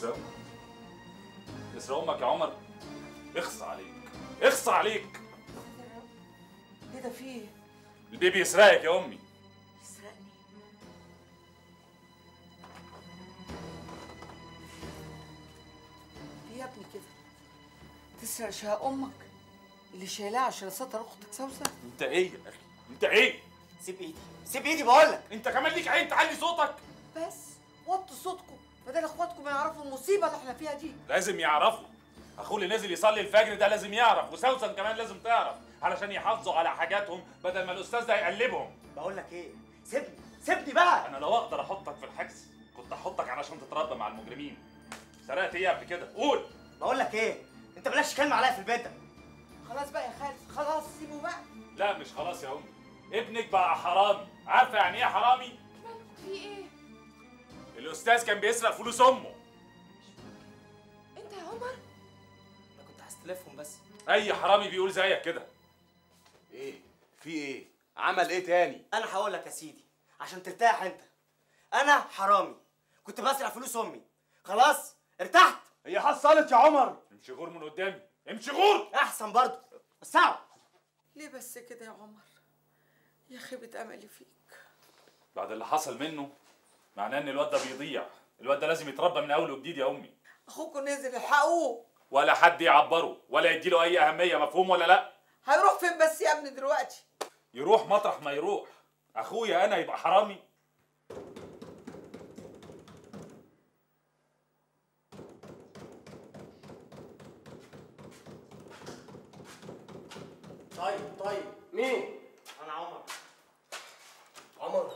يسرق يسرق امك يا عمر اخص عليك اخص عليك ايه ده في ايه؟ البيبي يسرقك يا امي يسرقني ليه يا ابني كده؟ تسرق شقة امك اللي شايلاه عشان ستر اختك سوسن انت ايه يا اخي انت ايه سيب ايدي سيب ايدي بقول لك انت كمان ليك عين تعلي صوتك بس وطوا صوتكم بدل اخواتكم ما يعرفوا المصيبه اللي احنا فيها دي لازم يعرفوا اخوه اللي نازل يصلي الفجر ده لازم يعرف وسوسن كمان لازم تعرف علشان يحافظوا على حاجاتهم بدل ما الاستاذ ده يقلبهم بقول لك ايه سيبني سيبني بقى انا لو اقدر احطك في الحجز كنت احطك علشان تتربى مع المجرمين سرقت ايه قبل كده قول بقول لك ايه انت بلاش تكلم عليا في البيت ده خلاص بقى يا خالد خلاص سيبوا بقى لا مش خلاص يا امي ابنك بقى حرامي عارفه يعني ايه حرامي في ايه؟ الاستاذ كان بيسرق فلوس امه انت يا عمر؟ انا كنت هستلفهم بس اي حرامي بيقول زيك كده ايه في ايه عمل ايه تاني انا هقول لك يا سيدي عشان ترتاح انت انا حرامي كنت بسرق فلوس امي خلاص ارتحت هي حصلت يا عمر امشي غور من قدامي امشي غور احسن برضه بس اقعد ليه بس كده يا عمر يا خيبه املي فيك بعد اللي حصل منه معناه ان الواد ده بيضيع الواد ده لازم يتربى من اول وجديد يا امي اخوكم نزل الحقوه ولا حد يعبره ولا يديله اي اهميه مفهوم ولا لا هيروح فين بس يا ابني دلوقتي يروح مطرح ما يروح اخويا انا يبقى حرامي طيب طيب مين؟ انا عمر عمر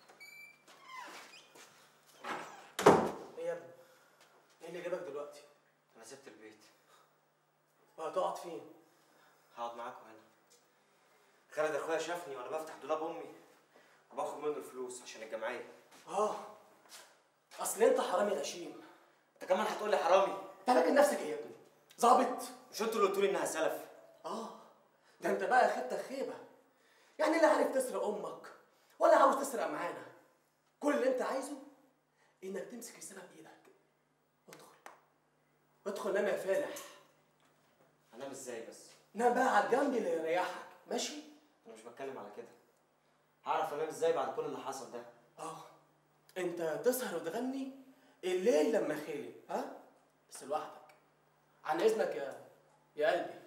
ايه يا ابني؟ ايه اللي جابك دلوقتي؟ انا سبت البيت وهتقعد فين؟ هقعد معاكم هنا خالد اخويا شافني وانا بفتح دولاب امي وباخد منه الفلوس عشان الجمعيه اه اصل انت حرامي غشيم انت كمان هتقول لي حرامي انت فاكر نفسك ايه يا ابني؟ ظابط؟ مش انتوا اللي قلتوا لي انها سلف اه ده انت بقى خدتك خيبه يعني لا عارف تسرق امك ولا عاوز تسرق معانا كل اللي انت عايزه انك تمسك السنه بايدك ادخل ادخل نام يا فالح انام ازاي بس نام بقى على الجنب اللي يريحك ماشي انا مش بتكلم على كده هعرف انام ازاي بعد كل اللي حصل ده اه انت تسهر وتغني الليل لما خيلي ها بس لوحدك عن اذنك يا يا قلبي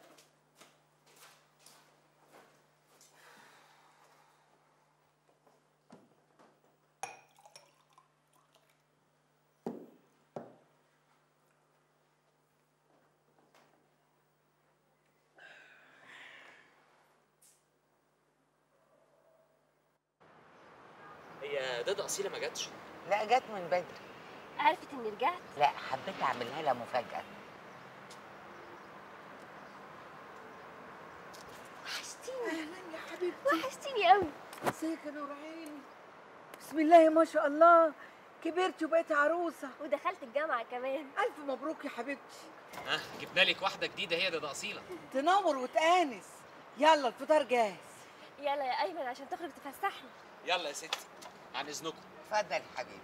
هي دادا اصيله ما جاتش لا جت من بدري عرفت اني رجعت؟ لا حبيت اعملها لها مفاجأة وحشتيني اهلا يا حبيبتي وحشتيني قوي ازيك يا نور عيني بسم الله ما شاء الله كبرتي وبقيتي عروسه ودخلت الجامعه كمان الف مبروك يا حبيبتي ها جبنا لك واحده جديده هي دادا اصيله تنور وتآنس يلا الفطار جاهز يلا يا ايمن عشان تخرج تفسحني يلا يا ستي عن اذنكم اتفضل حبيبي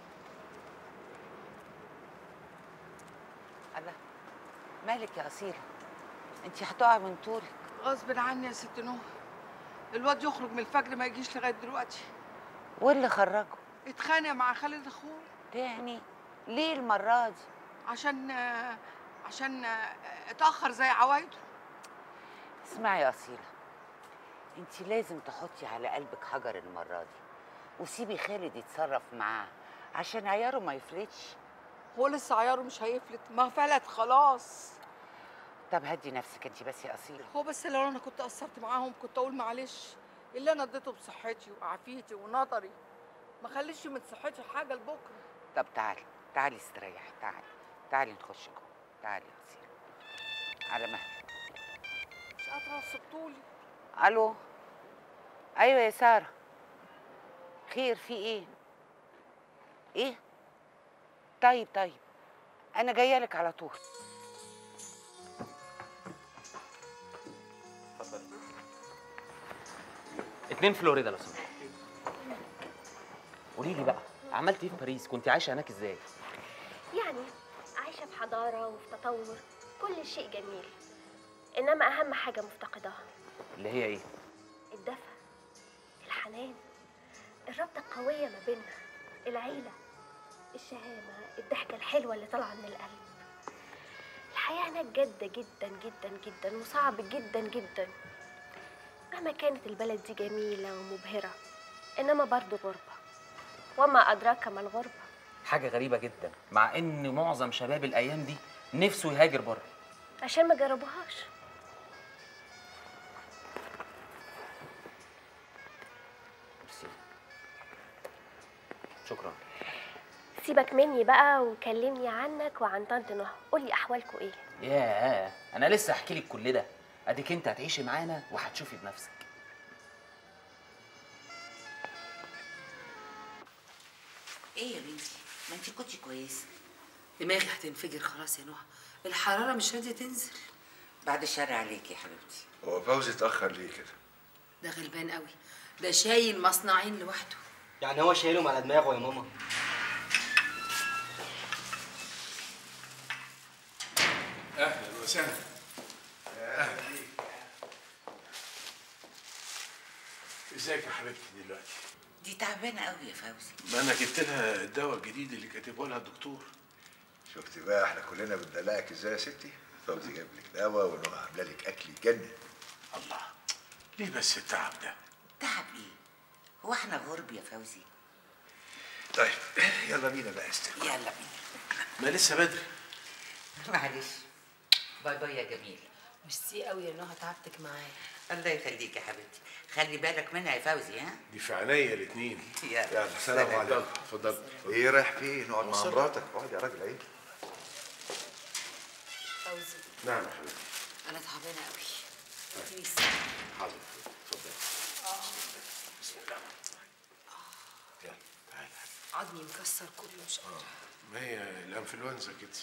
الله مالك يا أصيلة انت هتقعي من طولك غصب عني يا ست نور الواد يخرج من الفجر ما يجيش لغايه دلوقتي واللي خرجه اتخانق مع خالد اخوه تاني ليه المرة دي عشان آه، عشان آه، اتاخر زي عوايده اسمعي يا أصيلة انت لازم تحطي على قلبك حجر المرة دي وسيبي خالد يتصرف معاه عشان عياره ما يفلتش هو لسه عياره مش هيفلت ما فلت خلاص طب هدي نفسك انت بس يا أصيلة هو بس لو انا كنت قصرت معاهم كنت اقول معلش اللي انا اديته بصحتي وعافيتي ونظري ما خليش من صحتي حاجه لبكره طب تعالي تعالي استريحي تعالي تعالي نخش جوه تعالي يا أصيلة على مهلك مش قادره اوصل الو ايوه يا ساره خير في ايه ايه طيب طيب انا جايه لك على طول اتفضلي اتنين فلوريدا لو سمحت قولي لي بقى عملتي ايه في باريس كنت عايشه هناك ازاي يعني عايشه في حضارة وفي تطور كل شيء جميل إنما أهم حاجة مفتقداها اللي هي ايه الدفى الحنان الرابطة القوية ما بيننا العيلة الشهامة الضحكة الحلوة اللي طالعة من القلب الحياة هناك جادة جدا جدا جدا وصعب جدا جدا مهما كانت البلد دي جميلة ومبهرة إنما برضو غربة وما أدراك ما الغربة حاجه غريبه جدا مع ان معظم شباب الايام دي نفسه يهاجر بره عشان ما جربوهاش ميرسي شكرا سيبك مني بقى وكلمني عنك وعن طنط نهى قولي أحوالكوا إيه ياه انا لسه احكي لك كل ده اديك انت هتعيشي معانا وهتشوفي بنفسك ايه يا بنتي ما انت كنتي كويسه دماغي هتنفجر خلاص يا نهى الحرارة مش راضية تنزل بعد الشر عليكي يا حبيبتي هو فوزي اتأخر ليه كده؟ ده غلبان قوي ده شايل مصنعين لوحده يعني هو شايلهم على دماغه يا ماما أهلا وسهلا أهلا بيك ازيك يا حبيبتي دلوقتي؟ دي تعبانه قوي يا فوزي ما أنا جبت لها الدواء الجديد اللي كاتبه لها الدكتور شفتي بقى احنا كلنا بندلعك ازاي يا ستي فوزي جاب لك دواء ونوع عامله لك اكل يجنن الله ليه بس التعب ده؟ تعب ايه هو احنا غرب يا فوزي طيب يلا بينا بقى يا استاذ يلا بينا ما لسه بدري معلش باي باي يا جميل ميرسي قوي يا نهى تعبتك معايا الله يخليك يا حبيبتي خلي بالك منها يا فوزي ها دي في عينيا الاتنين يلا يلا سلام عليكم اتفضل ايه رايح فين نقعد مع وصل. مراتك اقعد يا راجل عيب فوزي نعم يا حبيبتي أنا تعبانة قوي بليز حاضر اتفضل بسم الله يلا تعالى عظمي مكسر كله مش قادرة ما هي الانفلونزا كده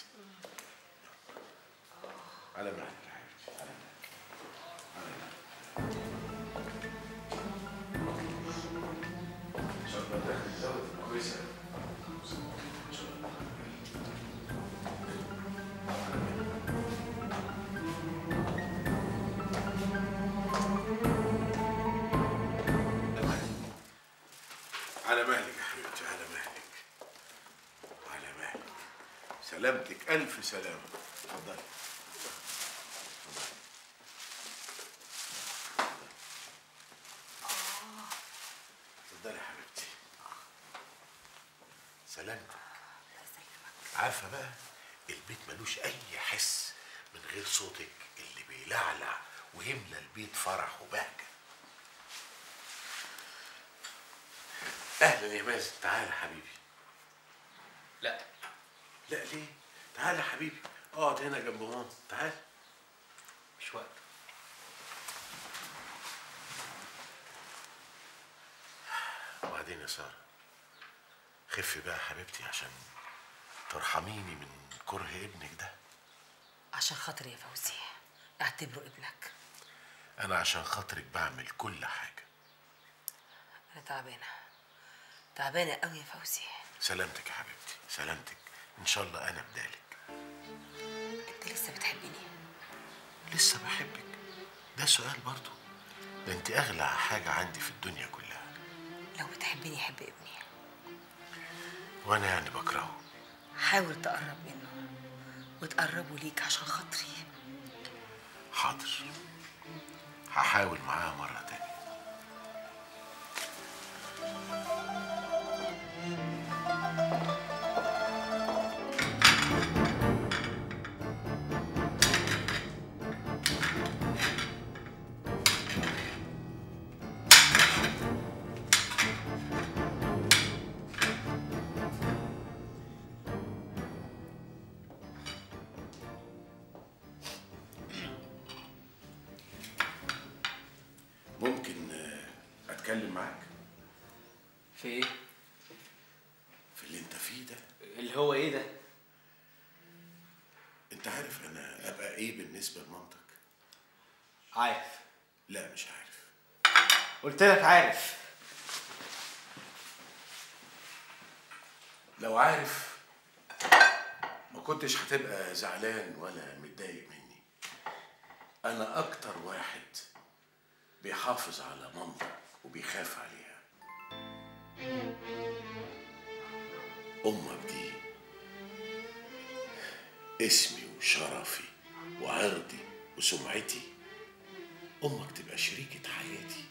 على مهلك يا حبيبتي على مهلك. على مهلك. إن شاء الله تاخدي الدواء تبقى كويسة. إن شاء الله. على مهلك يا حبيبتي على مهلك على مهلك سلامتك ألف سلامة اتفضلي اتفضلي. اتفضلي يا حبيبتي سلامتك عارفة بقى البيت ملوش أي حس من غير صوتك اللي بيلعلع ويملى البيت فرح وبهجة أهلا يا مازن تعالى حبيبي لا لا ليه؟ تعالى يا حبيبي اقعد هنا جنب ماما تعال مش وقت وبعدين يا سارة خفي بقى يا حبيبتي عشان ترحميني من كره ابنك ده عشان خاطري يا فوزي اعتبره ابنك انا عشان خاطرك بعمل كل حاجة أنا تعبانة تعبانة قوي يا فوزي سلامتك يا حبيبتي سلامتك ان شاء الله انا بدالك أنت لسه بتحبني لسه بحبك ده سؤال برضو ده انت اغلى حاجة عندي في الدنيا كلها لو بتحبني حب ابني وانا يعني بكرهه حاول تقرب منه وتقربه ليك عشان خاطري حاضر هحاول معاها مرة تانية ممكن آه، اتكلم معاك في ايه في اللي انت فيه ده اللي هو ايه ده انت عارف انا ابقى ايه بالنسبة لمامتك عارف لا مش عارف قلت لك عارف لو عارف ما كنتش هتبقى زعلان ولا متضايق مني انا اكتر واحد بيحافظ على مامتك وبيخاف عليها امك دي اسمي وشرفي وعرضي وسمعتي امك تبقى شريكة حياتي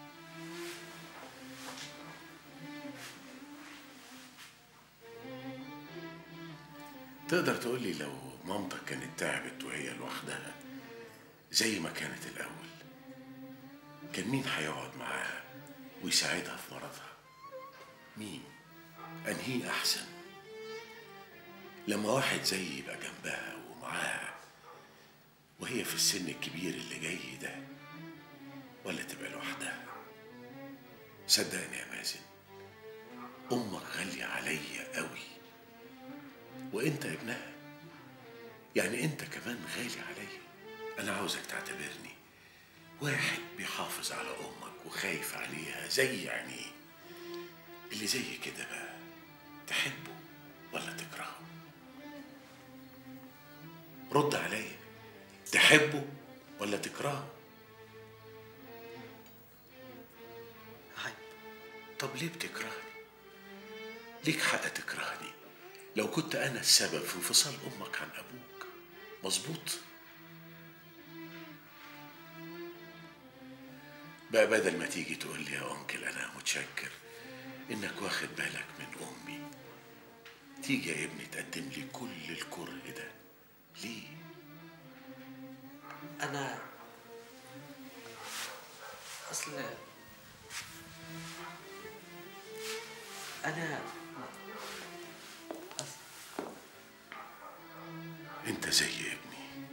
تقدر تقولي لو مامتك كانت تعبت وهي لوحدها زي ما كانت الأول كان مين هيقعد معاها ويساعدها في مرضها مين أنهي أحسن لما واحد زيي يبقى جنبها ومعاها وهي في السن الكبير اللي جاي ده ولا تبقى لوحدها صدقني يا مازن أمك غالية عليا قوي وانت ابنها يعني انت كمان غالي عليا انا عاوزك تعتبرني واحد بيحافظ على امك وخايف عليها زي عينيه اللي زي كده بقى تحبه ولا تكرهه رد عليا تحبه ولا تكرهه عيب طب ليه بتكرهني ليك حق تكرهني لو كنت أنا السبب في انفصال أمك عن أبوك مظبوط بقى بدل ما تيجي تقول لي يا أنكل أنا متشكر إنك واخد بالك من أمي تيجي يا ابني تقدم لي كل الكره ده ليه؟ انا اصل انا انت زي ابني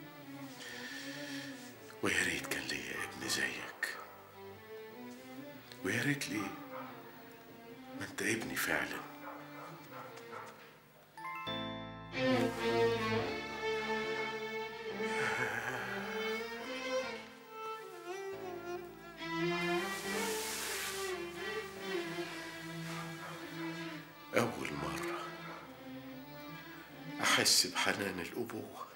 ويا ريت كان ليا ابن زيك ويا ريت ليه ما انت ابني فعلا أول مرة أحس بحنان الأبوة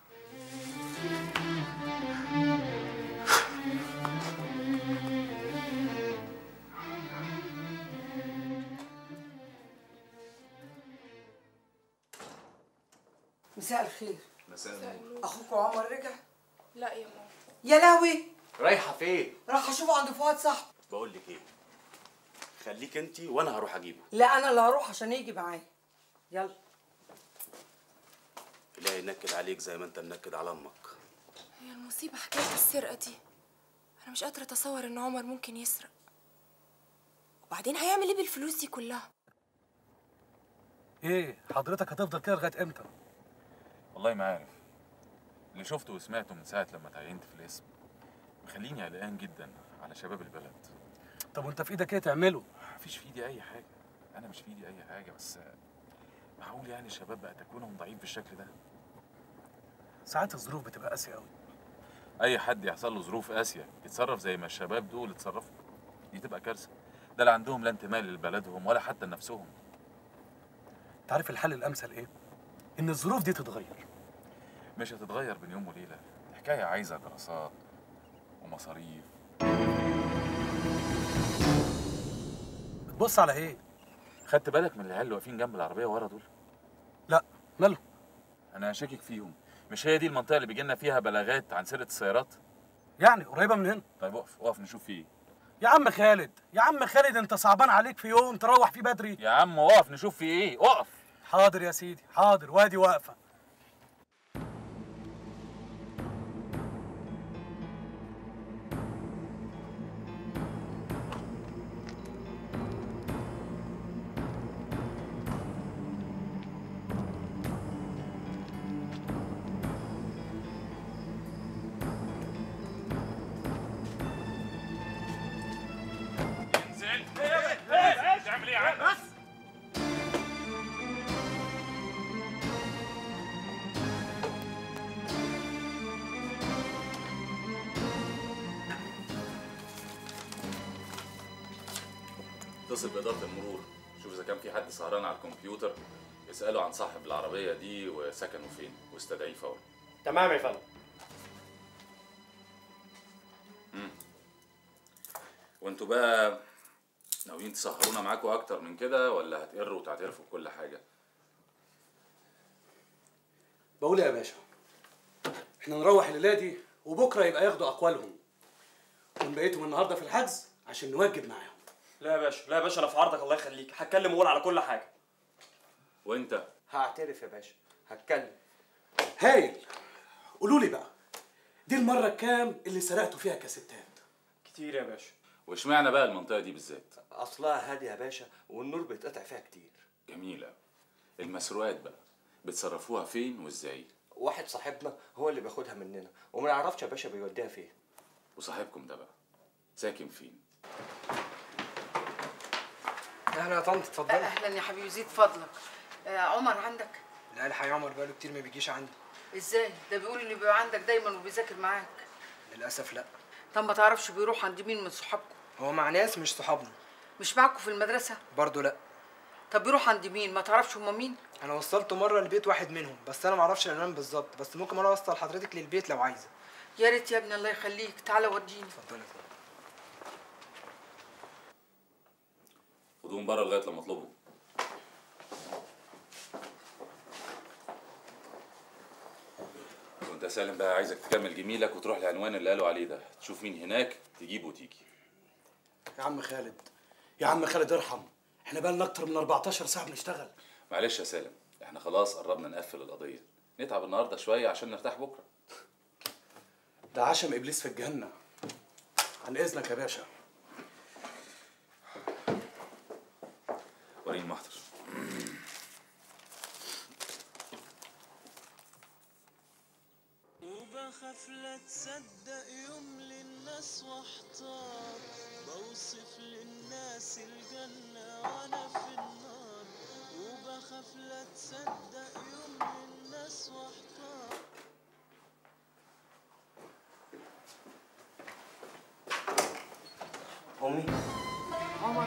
مساء الخير مساء اخوك عمر رجع لا يا ماما يا لهوي رايحه فين راح اشوفه عند فؤاد صاحبي بقول لك ايه خليك انت وانا هروح اجيبه لا انا اللي هروح عشان يجي معايا يلا لا ينكد عليك زي ما انت منكد على امك هي المصيبة حكاية السرقة دي أنا مش قادرة أتصور إن عمر ممكن يسرق وبعدين هيعمل إيه بالفلوس دي كلها؟ ايه حضرتك هتفضل كده لغايه امتى والله ما عارف اللي شفته وسمعته من ساعة لما تعينت في الاسم مخليني قلقان جدا على شباب البلد طب وانت في ايدك ايه تعمله مفيش في ايدي اي حاجة انا مش في ايدي اي حاجة بس معقول يعني الشباب بقى تكوينهم ضعيف بالشكل ده ساعات الظروف بتبقى قاسيه قوي اي حد يحصل له ظروف قاسية يتصرف زي ما الشباب دول اتصرفوا دي تبقى كارثة ده لا عندهم لا انتماء لبلدهم ولا حتى لنفسهم انت عارف الحل الامثل ايه ان الظروف دي تتغير مش هتتغير بين يوم وليلة الحكاية عايزة دراسات ومصاريف بتبص على ايه خدت بالك من العيال اللي واقفين جنب العربية ورا دول لا ماله انا شاكك فيهم مش هي دي المنطقة اللي بيجي لنا فيها بلاغات عن سرقة السيارات يعني قريبه من هنا طيب اقف اقف نشوف في ايه يا عم خالد يا عم خالد انت صعبان عليك في يوم تروح فيه بدري يا عم اقف نشوف في ايه اقف حاضر يا سيدي حاضر وادي واقفه انزل تعمل ايه يا عم بس اتصل بإدارة المرور شوف إذا كان في حد سهران على الكمبيوتر اسأله عن صاحب العربية دي وسكنه فين واستدعيه فورا تمام يا فندم وانتوا بقى ناويين تسهرونا معاكم اكتر من كده ولا هتقروا وتعترفوا بكل حاجة بقول يا باشا احنا نروح الليله دي وبكره يبقى ياخدوا اقوالهم ونبقيتهم النهارده في الحجز عشان نوجب معاهم لا يا باشا لا يا باشا انا في عرضك الله يخليك هتكلم واقول على كل حاجه وانت هعترف يا باشا هتكلم هايل قولوا لي بقى دي المره الكام اللي سرقتوا فيها كاسيتات كتير يا باشا واشمعنى بقى المنطقة دي بالذات اصلها هاديه يا باشا والنور بيتقطع فيها كتير جميلة المسروقات بقى بتصرفوها فين وازاي واحد صاحبنا هو اللي بياخدها مننا وما نعرفش يا باشا بيوديها فين وصاحبكم ده بقى ساكن فين اهلا يا طنط اتفضلي اهلا يا حبيبي زيد فضلك آه عمر عندك لا الحقيقه عمر بقاله كتير ما بيجيش عندي ازاي ده بيقول انه بيبقى عندك دايما وبيذاكر معاك للاسف لا طب ما تعرفش بيروح عند مين من صحابكم هو مع ناس مش صحابنا مش معاكم في المدرسه برضه لا طب بيروح عند مين ما تعرفش هما مين انا وصلته مره لبيت واحد منهم بس انا ما اعرفش العنوان بالظبط بس ممكن انا اوصل حضرتك للبيت لو عايزه يا ريت يا ابني الله يخليك تعالى وديني اتفضلي خدوهم بره لغاية لما اطلبهم وانت يا سالم بقى عايزك تكمل جميلك وتروح العنوان اللي قالوا عليه ده تشوف مين هناك تجيبه وتيجي يا عم خالد يا عم خالد ارحم احنا بقى لنا اكتر من 14 ساعه بنشتغل معلش يا سالم احنا خلاص قربنا نقفل القضية نتعب النهارده شوية عشان نرتاح بكرة ده عشم ابليس في الجنه عن اذنك يا باشا وريني المحضر وبخاف لا تصدق يوم للناس واحتار بوصف للناس الجنة وانا في النار وبخاف لا تصدق يوم للناس واحتار امي عمر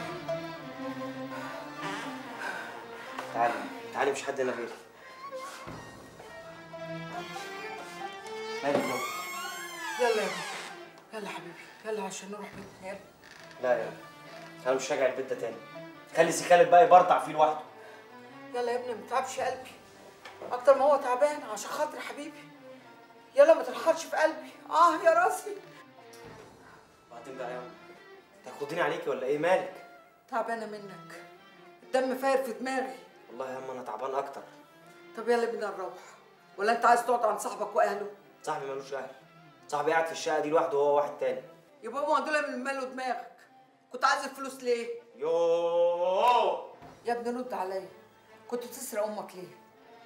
تعالي تعالي مش حد هنا غيري مالك يا يلا يا ابني يلا حبيبي يلا عشان نروح بيتنا يلا لا يا انا مش راجع البيت ده تاني خلي سي خالد بقى يبرطع فيه لوحده يلا يا ابني ما تتعبش قلبي اكتر ما هو تعبان عشان خاطر حبيبي يلا ما تنحرش في قلبي اه يا راسي بعدين بقى يا عم تاخديني عليكي ولا ايه مالك تعبانه منك الدم فاير في دماغي والله يا عم انا تعبان اكتر طب يلا بينا نروح ولا انت عايز تقعد عند صاحبك واهله صاحبي ملوش اهل صاحبي قاعد في الشقه دي لوحده هو واحد تاني يبقى هما دول من ماله دماغك كنت عايز الفلوس ليه يوه يا ابني رد عليا كنت بتسرق امك ليه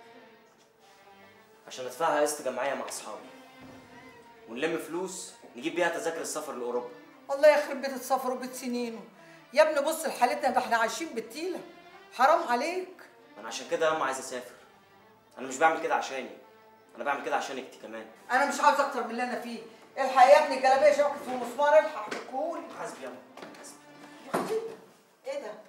عشان ادفعها قسط جمعيه مع اصحابي ونلم فلوس نجيب بيها تذاكر السفر لاوروبا الله يخرب بيت السفر وبيت سنينه يا ابني بص لحالتنا ده احنا عايشين بالتيله حرام عليك انا عشان كده يا اما عايز اسافر انا مش بعمل كده عشاني انا بعمل كده عشانك انت كمان انا مش عاوز اكتر من اللي انا فيه الحق يا ابني الجلابيه شبكت في المسمار الحق حكولي حاسبي يا ايه ده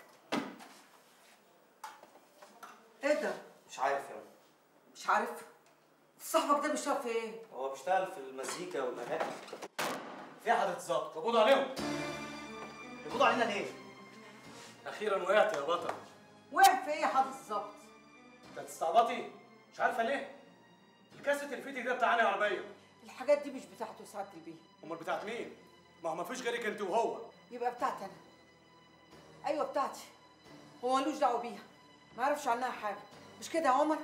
ايه ده مش عارف يا أم. مش عارف صاحبك ده بيشتغل في ايه هو بيشتغل في المزيكا والاغاني في حضرة الظابط قبضوا عليهم يقبضوا علينا ليه؟ اخيرا وقعت يا بطل وقع في ايه يا حضرة الظابط انت تستعبطي مش عارفه ليه الكاسيت الفيدي ده بتاع انهي عربيه الحاجات دي مش بتاعته سعاده البيه امال بتاعت مين ما هو مفيش غيرك انت وهو يبقى بتاعتي انا ايوه بتاعتي هو ملوش دعوه بيها ما يعرفش عنها حاجه مش كده يا عمر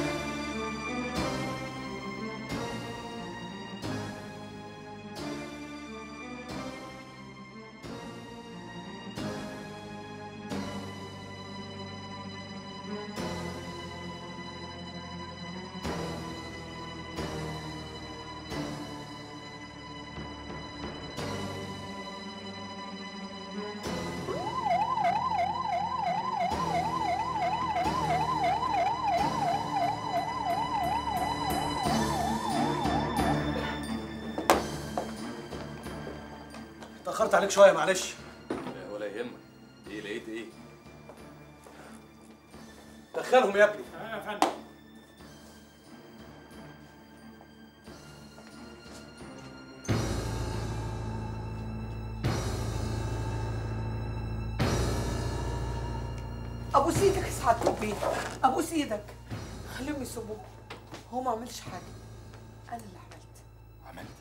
اتاخرت عليك شويه معلش لا ولا يهمك ايه لقيت ايه دخلهم يا ابني يا فندم ابوس ايدك يا سعاده البيت ابوس ايدك خليهم يسيبوه هو ما عملش حاجه انا اللي عملت عملت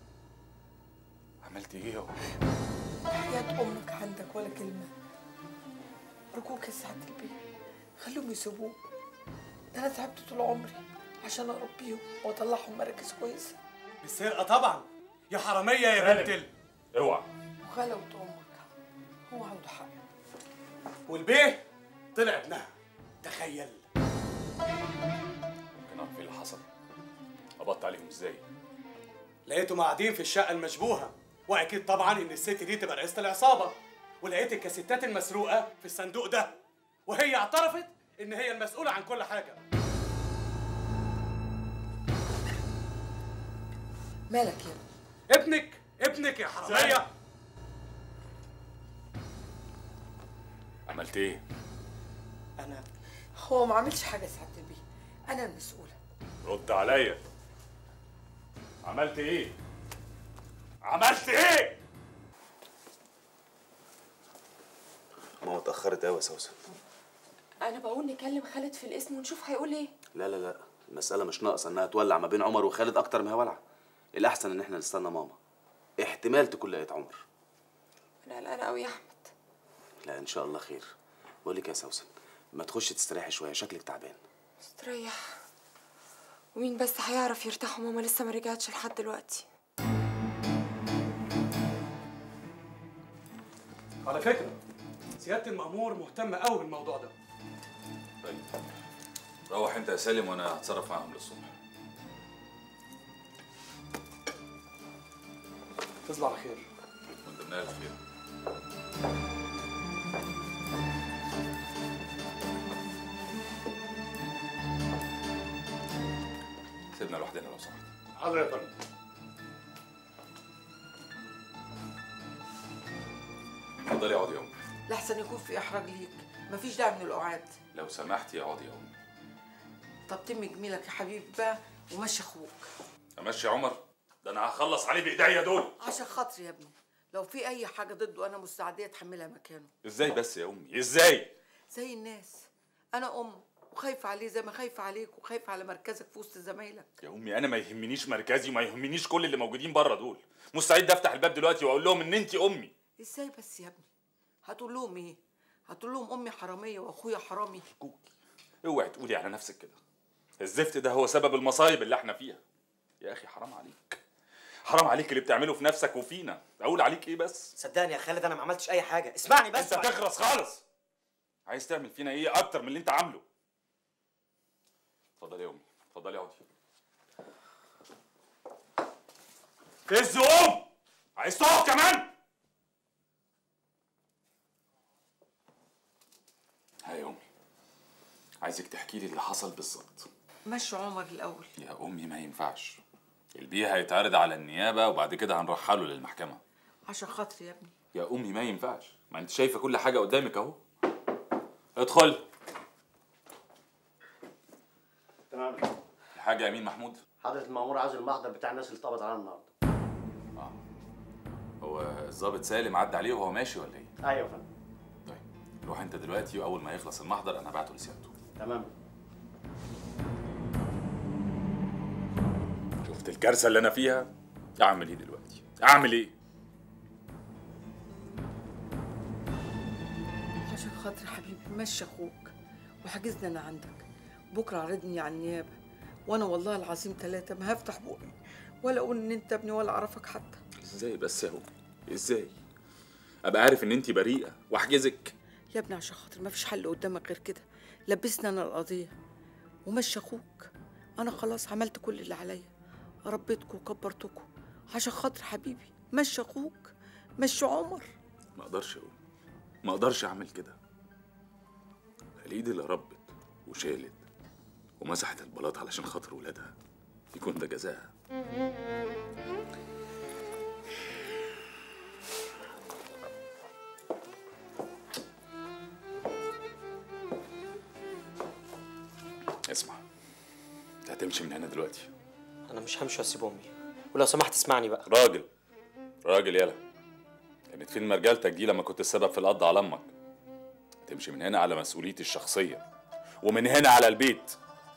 عملت ايه يا أم؟ حياة امك عندك ولا كلمه ارجوك يا سعاده البيت خليهم يسيبوه ده انا تعبت طول عمري عشان اربيهم واطلعهم مراكز كويسه بالسرقه طبعا يا حراميه يا بنت ال... اوعى وغلاوة امك هو عنده حق والبيه طلع ابنها تخيل كان عارف ايه اللي حصل قبضت عليهم ازاي لقيتهم قاعدين في الشقه المشبوهه واكيد طبعا ان الست دي تبقى رئيسه العصابه ولقيت الكاسيتات المسروقه في الصندوق ده وهي اعترفت ان هي المسؤوله عن كل حاجه مالك يا ابنك ابنك يا حراميه عملت ايه انا هو ما عملش حاجه يا سعاده البيت انا المسؤوله رد عليا عملت ايه عملت ايه ماما اتأخرت قوي يا سوسن انا بقول نكلم خالد في الاسم ونشوف هيقول ايه لا لا لا المسألة مش ناقصة إنها تولع ما بين عمر وخالد أكتر ما هي والعة الأحسن إن إحنا نستنى ماما احتمال تكون لقيت عمر انا قلقانه قوي يا احمد لا إن شاء الله خير بقول لك يا سوسن ما تخش تستريحي شوية شكلك تعبان استريح ومين بس هيعرف يرتاح وماما لسه ما رجعتش لحد دلوقتي على فكره سياده المأمور مهتم قوي بالموضوع ده طيب روح انت يا سالم وانا هتصرف معاهم للصبح تصبح على خير وانت من اهل الخير سيبنا لوحدنا لو سمحت حاضر يا فندم اتفضلي اقعدي يا امي لحسن يكون في احراج ليك مفيش داعي من القعاد لو سمحتي اقعدي يا امي طب تم جميلك يا حبيبي بقى ومشي اخوك امشي يا عمر ده انا هخلص عليه بايديا دول عشان خاطري يا ابني لو في اي حاجه ضده انا مستعديه اتحملها مكانه ازاي بس يا امي ازاي زي الناس انا ام وخايفه عليه زي ما خايفه عليك وخايفه على مركزك في وسط زمايلك يا امي انا ما يهمنيش مركزي وما يهمنيش كل اللي موجودين بره دول مستعد افتح الباب دلوقتي واقول لهم ان انت امي ازاي بس يا ابني هتقول لهم ايه هتقول لهم امي حراميه واخويا حرامي اوعي تقولي على نفسك كده الزفت ده هو سبب المصايب اللي احنا فيها يا اخي حرام عليك حرام عليك اللي بتعمله في نفسك وفينا اقول عليك ايه بس صدقني يا خالد انا ما عملتش اي حاجه اسمعني بس انت تخرس خالص عايز تعمل فينا ايه اكتر من اللي انت عامله اتفضلي يا امي اتفضلي اقعدي فز قوم عايز تقعد كمان ها يا امي عايزك تحكي لي اللي حصل بالظبط مشوا عمر الاول يا امي ما ينفعش البيه هيتعرض على النيابه وبعد كده هنرحله للمحكمه عشان خاطري يا ابني يا امي ما ينفعش ما انت شايفه كل حاجه قدامك اهو ادخل تمام الحاج امين محمود حضرة المأمور عايز المحضر بتاع الناس اللي اتقبض عليها النهارده هو الظابط سالم عدى عليه وهو ماشي ولا ايه ايوه يا فندم روح انت دلوقتي واول ما يخلص المحضر انا هبعته لسيادته تمام شفت الكارثه اللي انا فيها اعمل ايه دلوقتي اعمل ايه عشان خاطري حبيبي مشي اخوك وحجزني انا عندك بكره عرضني على النيابه وانا والله العظيم ثلاثه ما هفتح بقي ولا اقول ان انت ابني ولا اعرفك حتى ازاي بس يا امي ازاي ابقى عارف ان انت بريئه واحجزك يا ابني عشان خاطر ما فيش حل قدامك غير كده لبسني انا القضيه ومشي اخوك انا خلاص عملت كل اللي عليا ربيتكم وكبرتكم عشان خاطر حبيبي مشي اخوك مشي عمر ما اقدرش اقول ما اقدرش اعمل كده الايد اللي ربت وشالت ومسحت البلاط علشان خاطر ولادها يكون ده جزاها تمشي من هنا دلوقتي انا مش همشي واسيب امي ولو سمحت اسمعني بقى راجل راجل يلا كانت فين مرجالتك دي لما كنت السبب في القض على امك تمشي من هنا على مسؤوليتي الشخصيه ومن هنا على البيت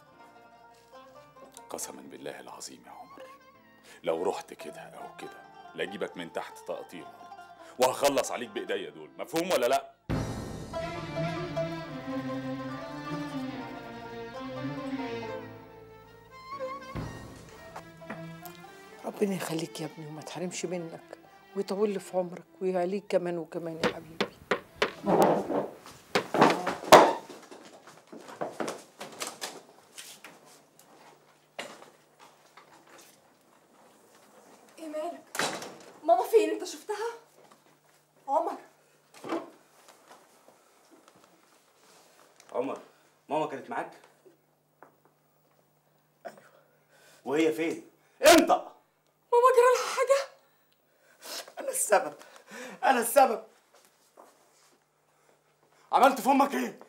قسما بالله العظيم يا عمر لو رحت كده او كده لا اجيبك من تحت تقطيع وهخلص عليك بايديا دول مفهوم ولا لا ربنا يخليك يا ابني وما تحرمش منك ويطول لي في عمرك ويعليك كمان وكمان يا حبيبي ايه مالك ماما فين انت شفتها عمر عمر ماما كانت معاك ايوه وهي فين امتى ماما جرى لها حاجه انا السبب انا السبب عملت في امك ايه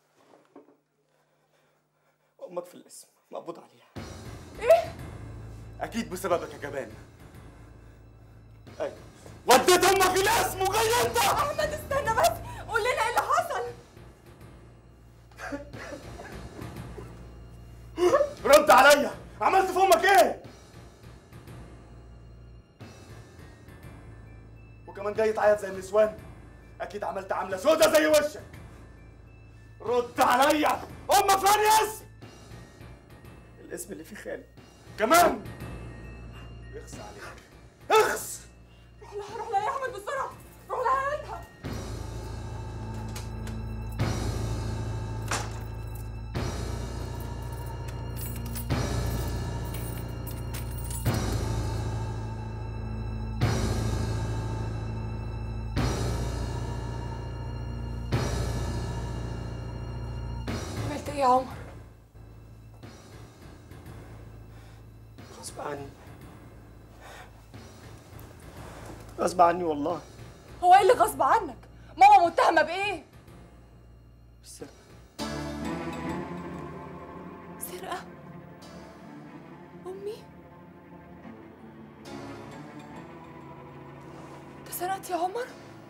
امك في الاسم مقبوض عليها ايه اكيد بسببك يا جبان ايوه وديت امك الاسم وجاي انت احمد استنى بس قول لنا ايه اللي حصل رد عليا عملت في امك ايه وكمان جاي تعيط زي النسوان اكيد عملت عامله سودا زي وشك رد عليا امك فين يا اسم الاسم اللي فيه خالد كمان اخس عليك اخس روح لها روح لها يا احمد بسرعه روح لها هاتها عملت ايه يا عمر غصب عني غصب عني والله هو ايه اللي غصب عنك ماما متهمه بايه بالسرقة سرقه امي انت سرقت يا عمر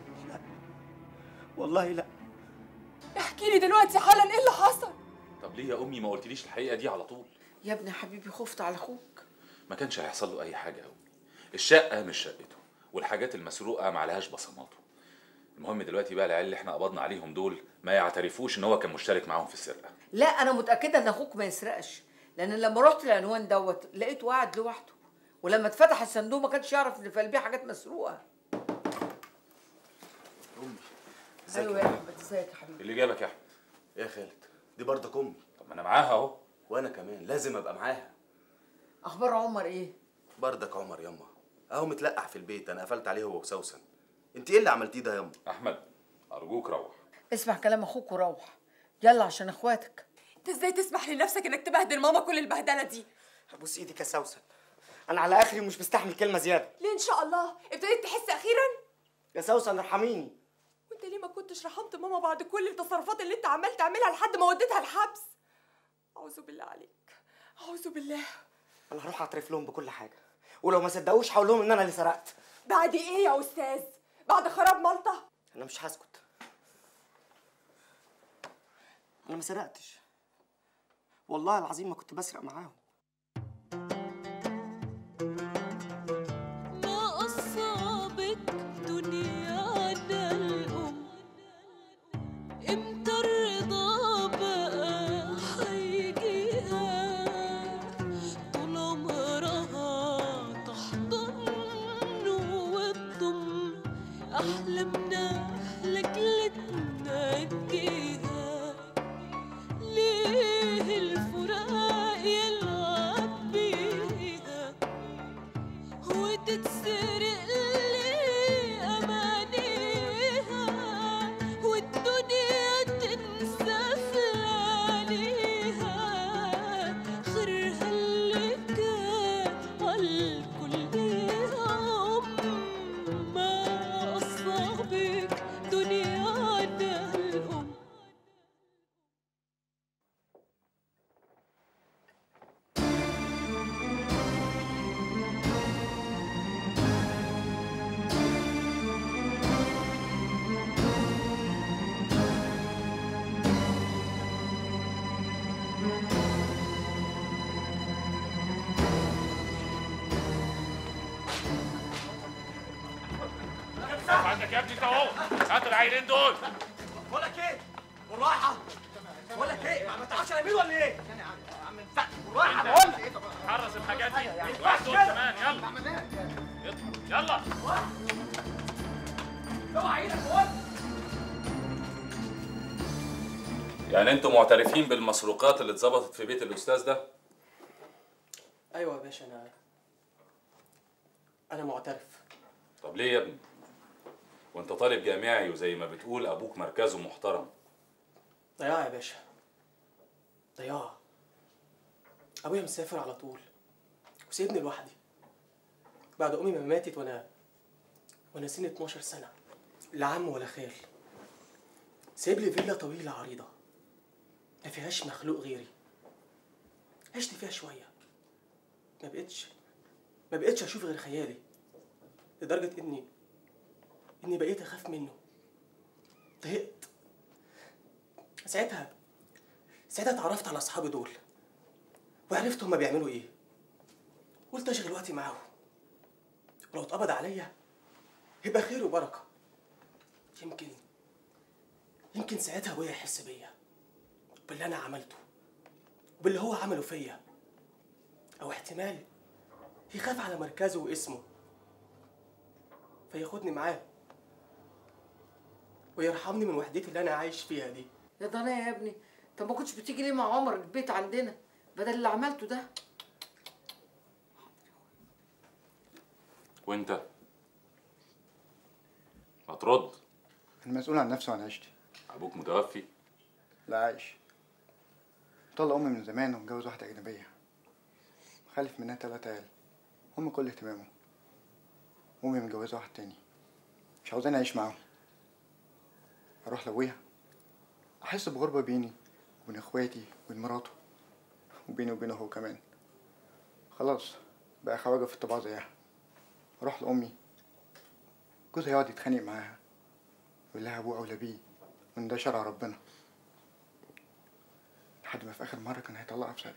والله لا احكي لي دلوقتي حالا ايه اللي حصل طب ليه يا امي ما قلتليش الحقيقه دي على طول يا ابني حبيبي خفت على اخوك ما كانش هيحصل له اي حاجه قوي الشقه مش شقته والحاجات المسروقه ما عليهاش بصماته المهم دلوقتي بقى العيال اللي احنا قبضنا عليهم دول ما يعترفوش ان هو كان مشترك معاهم في السرقه لا انا متاكده ان اخوك ما يسرقش لان لما رحت العنوان دوت لقيته قاعد لوحده ولما اتفتح الصندوق ما كانش يعرف ان في قلبيه حاجات مسروقه ازيك ايوه يا يا أمي؟ احمد ازيك يا حبيبي اللي جابك يا احمد ايه يا خالد دي برضك امي طب ما انا معاها اهو وانا كمان لازم ابقى معاها اخبار عمر ايه برضك عمر ياما اهو متلقح في البيت انا قفلت عليه هو وسوسن انت ايه اللي عملتيه ده ياما احمد ارجوك روح اسمع كلام اخوك وروح يلا عشان اخواتك انت ازاي تسمح لنفسك انك تبهدل ماما كل البهدله دي ابوس ايدك يا سوسن انا على اخري ومش مستحمل كلمه زياده ليه ان شاء الله ابتديت تحس اخيرا يا سوسن ارحميني وانت ليه ما كنتش رحمت ماما بعد كل التصرفات اللي انت عمال تعملها لحد ما وديتها الحبس اعوذ بالله عليك اعوذ بالله انا هروح اعترف لهم بكل حاجه ولو ما صدقوش هقول لهم ان انا اللي سرقت بعد ايه يا استاذ بعد خراب مالطا انا مش هسكت انا ما سرقتش والله العظيم ما كنت بسرق معاهم ما أصابك دنيا على الأم امتى الرضا بقى هيجيها طول عمرها تحضن وتضم أحلامنا لجلتنا تجيها ليه الفراق يلعب يا ابني انت اهو هات العيلين دول بقول لك ايه بالراحه بقول لك ايه ما تعرفش انا مين ولا ايه بالراحه بقول لك حرص الحاجات دي واحد دول كمان يلا يلا اوعى ايدك بقول يعني انتوا معترفين بالمسروقات اللي اتظبطت في بيت الاستاذ ده ايوه يا باشا انا انا معترف طب ليه يا ابني وانت طالب جامعي وزي ما بتقول ابوك مركزه محترم ضياع يا باشا ضياع ابويا مسافر على طول وسيبني لوحدي بعد امي ما ماتت وانا وانا سن 12 سنه لا عم ولا خال سايب لي فيلا طويله عريضه ما فيهاش مخلوق غيري عشت فيها شويه ما بقتش ما بقتش اشوف غير خيالي لدرجه اني اني بقيت اخاف منه طهقت ساعتها ساعتها اتعرفت على اصحابي دول وعرفت هما بيعملوا ايه قلت اشغل وقتي معاهم ولو اتقبض عليا يبقى خير وبركه يمكن يمكن ساعتها ابويا يحس بيا باللي انا عملته وباللي هو عمله فيا او احتمال يخاف على مركزه واسمه فياخدني معاه ويرحمني من وحدتي اللي انا عايش فيها دي يا ضنايا يا ابني طب ما كنتش بتيجي ليه مع عمر البيت عندنا بدل اللي عملته ده وانت هترد المسؤول عن نفسه وعن عيشتي ابوك متوفي لا عايش طلق امي من زمان ومتجوز واحده اجنبيه خلف منها تلات عيال هم كل اهتمامه امي متجوزه واحد تاني مش عاوزاني اعيش معاهم اروح لابويا احس بغربه بيني وبين اخواتي وبين مراته وبيني وبينه هو كمان خلاص بقى خواجه في الطباع زيها اروح لامي جوزها يقعد يتخانق معاها يقول لها ابوه اولى بيه وان ده شرع ربنا لحد ما في اخر مره كان هيطلقها بسببي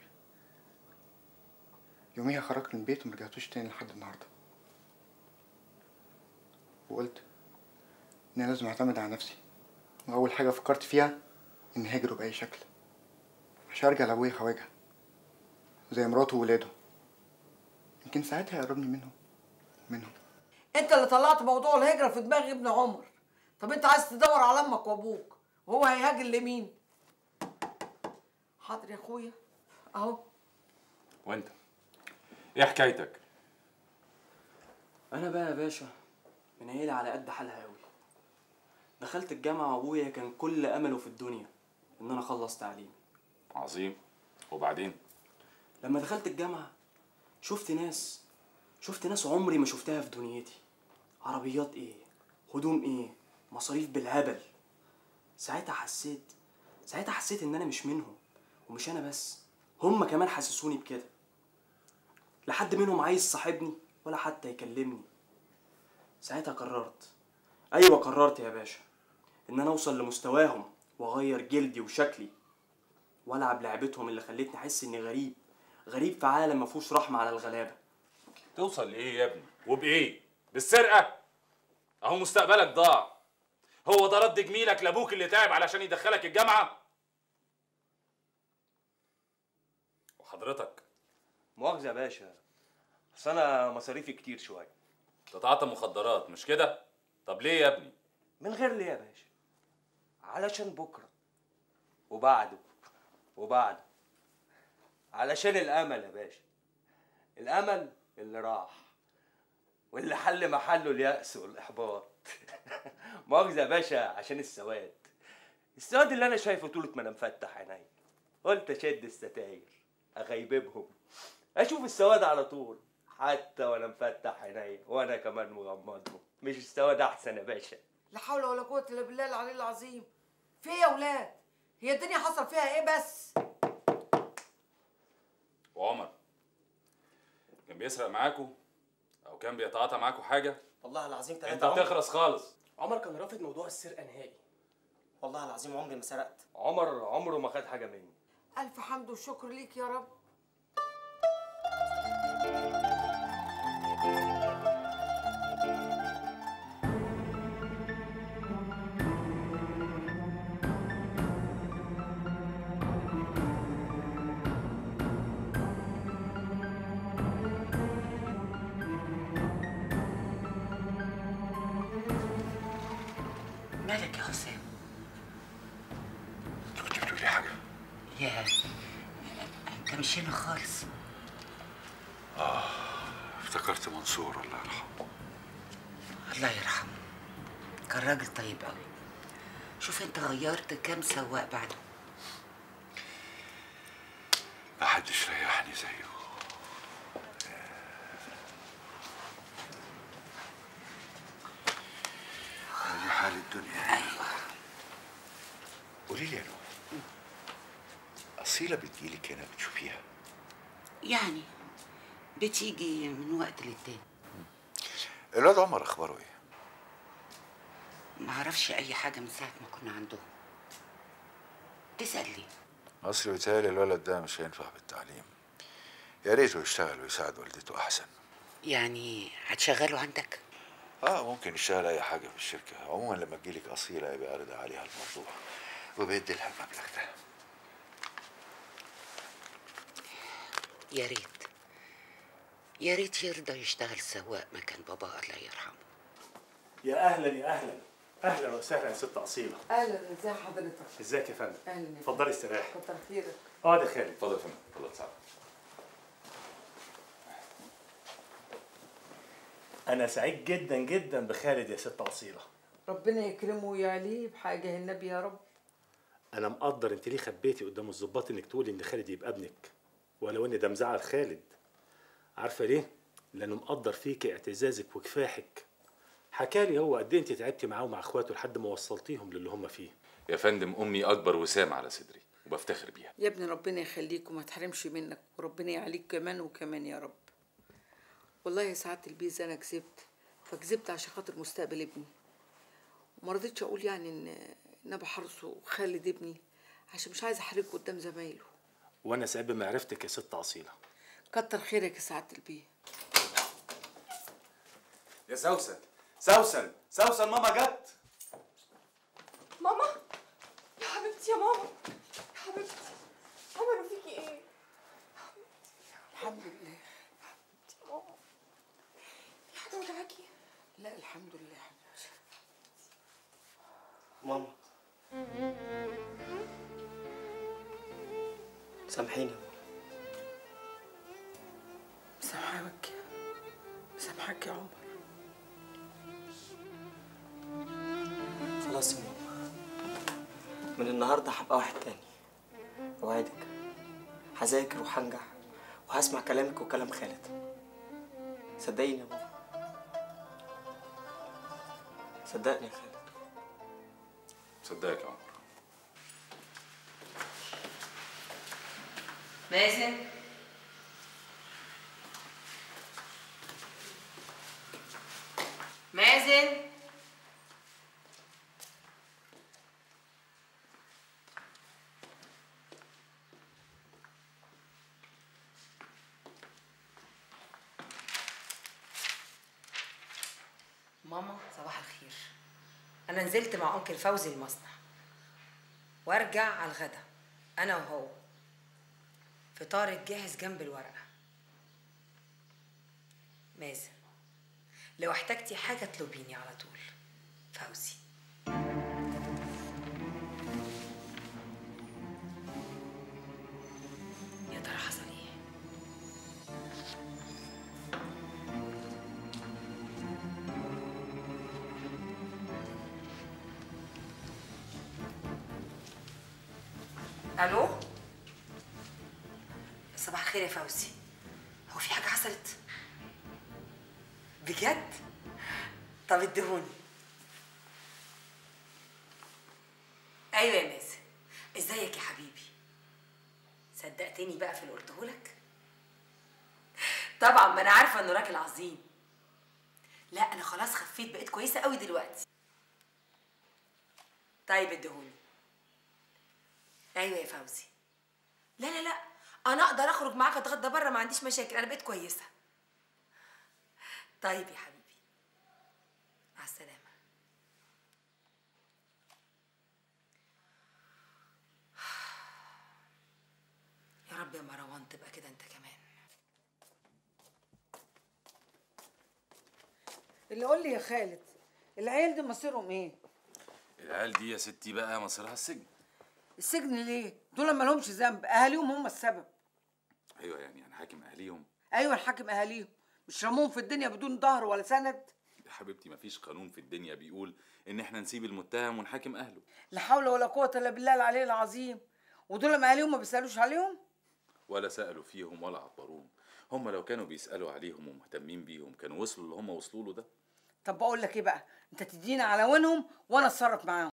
يوميها خرجت من البيت ومرجعتوش تاني لحد النهارده وقلت ان انا لازم اعتمد على نفسي واول حاجه فكرت فيها اني هاجره باي شكل عشان ارجع لابويا خواجه زي مراته وولاده يمكن ساعتها يقربني منهم منهم انت اللي طلعت موضوع الهجره في دماغ ابن عمر طب انت عايز تدور على امك وابوك وهو هيهاجر لمين حاضر يا اخويا اهو وانت ايه حكايتك انا بقى يا باشا من عيلة على قد حالها قوي دخلت الجامعة وابويا كان كل امله في الدنيا ان انا اخلص تعليمي عظيم وبعدين لما دخلت الجامعة شفت ناس شفت ناس عمري ما شفتها في دنيتي عربيات ايه هدوم ايه مصاريف بالهبل ساعتها حسيت ساعتها حسيت ان انا مش منهم ومش انا بس هم كمان حسسوني بكده لا حد منهم عايز صاحبني ولا حتى يكلمني ساعتها قررت ايوه قررت يا باشا ان انا اوصل لمستواهم واغير جلدي وشكلي والعب لعبتهم اللي خلتني احس اني غريب غريب في عالم ما فيهوش رحمه على الغلابه توصل لايه يا ابني وبايه بالسرقه اهو مستقبلك ضاع هو ده رد جميلك لابوك اللي تعب علشان يدخلك الجامعه وحضرتك مؤاخذة يا باشا بس أنا مصاريفي كتير شوية تتعاطى مخدرات مش كده طب ليه يا ابني من غير ليه يا باشا علشان بكرة وبعده وبعده علشان الأمل يا باشا الأمل اللي راح واللي حل محله اليأس والإحباط مؤاخذة يا باشا عشان السواد السواد اللي أنا شايفه طولة ما أنا مفتح عيني قلت أشد الستاير أغيببهم أشوف السواد على طول حتى وأنا مفتح عيني وأنا كمان مغمضهم مش السواد أحسن يا باشا لا حول ولا قوه الا بالله العلي العظيم في ايه يا ولاد هي الدنيا حصل فيها ايه بس وعمر كان بيسرق معاكوا او كان بيتعاطى معاكوا حاجه والله العظيم انت هتخرس خالص عمر كان رافض موضوع السرقه نهائي والله العظيم عمري ما سرقت عمر عمره ما خد حاجة مني الف حمد وشكر ليك يا رب مالك يا حسام كنت بتقولي حاجه يا انت مش هنا خالص اه افتكرت منصور الله يرحمه الله يرحمه كان راجل طيب قوي شوف انت غيرت كام سواق بعده ما حدش ريحني زيه دي حال الدنيا ايوه قولي لي يا نور أصيلة بتجيلك هنا بتشوفيها يعني بتيجي من وقت للتاني الواد عمر أخباره إيه؟ ما اعرفش اي حاجه من ساعه ما كنا عندهم تسال ليه أصلي بيتهيألي الولد ده مش هينفع بالتعليم يا ريته يشتغل ويساعد والدته أحسن يعني هتشغله عندك اه ممكن يشتغل اي حاجه في الشركه عموما لما تجيلك اصيله يبقى عرض عليها الموضوع وبيدي لها المبلغ ده يا ريت يا ريت يرضى يشتغل سواق مكان بابا الله يرحمه يا اهلا يا اهلا اهلا وسهلا يا ست اصيله اهلا ازي حضرتك ازيك يا فندم اهلا يا اتفضلي استريحي كتر خيرك اقعد يا خالد اتفضل يا فندم اتفضل سعد انا سعيد جدا جدا بخالد يا ست اصيله ربنا يكرمه ويعليه بحاجه النبي يا رب انا مقدر انت ليه خبيتي قدام الظباط انك تقولي ان خالد يبقى ابنك ولو ان ده مزعل خالد عارفه ليه لانه مقدر فيك اعتزازك وكفاحك حكالي هو قد ايه انت تعبتي معاه ومع اخواته لحد ما وصلتيهم للي هم فيه يا فندم امي اكبر وسام على صدري وبفتخر بيها يا ابني ربنا يخليك وما تحرمش منك وربنا يعليك كمان وكمان يا رب والله يا سعادة البيز انا كذبت فكذبت عشان خاطر مستقبل ابني وما رضيتش اقول يعني ان ان انا بحرصه خالد ابني عشان مش عايزه احرجه قدام زمايله وانا سعيد بمعرفتك يا ست اصيله كتر خيرك يا سعادة البيه يا سوسن سوسن سوسن ماما جت ماما يا حبيبتي يا ماما يا حبيبتي عملوا فيكي ايه؟ الحمد لله يا ماما في حاجة وجعاكي؟ لا الحمد لله حبيبتي ماما سامحيني مسامحاك مسامحاك يا عمر خلاص يا ماما من النهارده هبقى واحد تاني اوعدك هذاكر وهنجح وهسمع كلامك وكلام خالد صدقيني يا ماما صدقني يا خالد صدقك يا عمر مازن مازن ماما صباح الخير انا نزلت مع انكل فوزي المصنع وارجع على الغدا انا وهو فطارك جاهز جنب الورقه مازن لو احتجتي حاجه اطلبيني على طول فوزي يا ترى حصل ايه الو صباح الخير يا فوزي هو في حاجه حصلت بجد طب اديهوني ايوه يا مازن ازيك يا حبيبي صدقتني بقى في اللي قلته لك طبعا ما انا عارفه انه راجل عظيم لا انا خلاص خفيت بقيت كويسه قوي دلوقتي طيب اديهوني ايوه يا فوزي لا لا لا انا اقدر اخرج معاك اتغدى بره ما عنديش مشاكل انا بقيت كويسه طيب يا حبيبي مع السلامه يا رب يا مروان تبقى كده انت كمان اللي قول لي يا خالد العيال دي مصيرهم ايه العيال دي يا ستي بقى مصيرها السجن السجن ليه دول ما لهمش ذنب اهاليهم هم السبب ايوه يعني هنحاكم اهاليهم ايوه الحاكم اهاليهم مش رموهم في الدنيا بدون ظهر ولا سند يا حبيبتي مفيش قانون في الدنيا بيقول ان احنا نسيب المتهم ونحاكم اهله لا حول ولا قوه الا بالله العلي العظيم ودول ما اهاليهم ما بيسالوش عليهم ولا سالوا فيهم ولا عبروهم هم لو كانوا بيسالوا عليهم ومهتمين بيهم كانوا وصلوا اللي هم وصلوا له ده طب بقول لك ايه بقى انت تدينا عناوينهم وانا اتصرف معاهم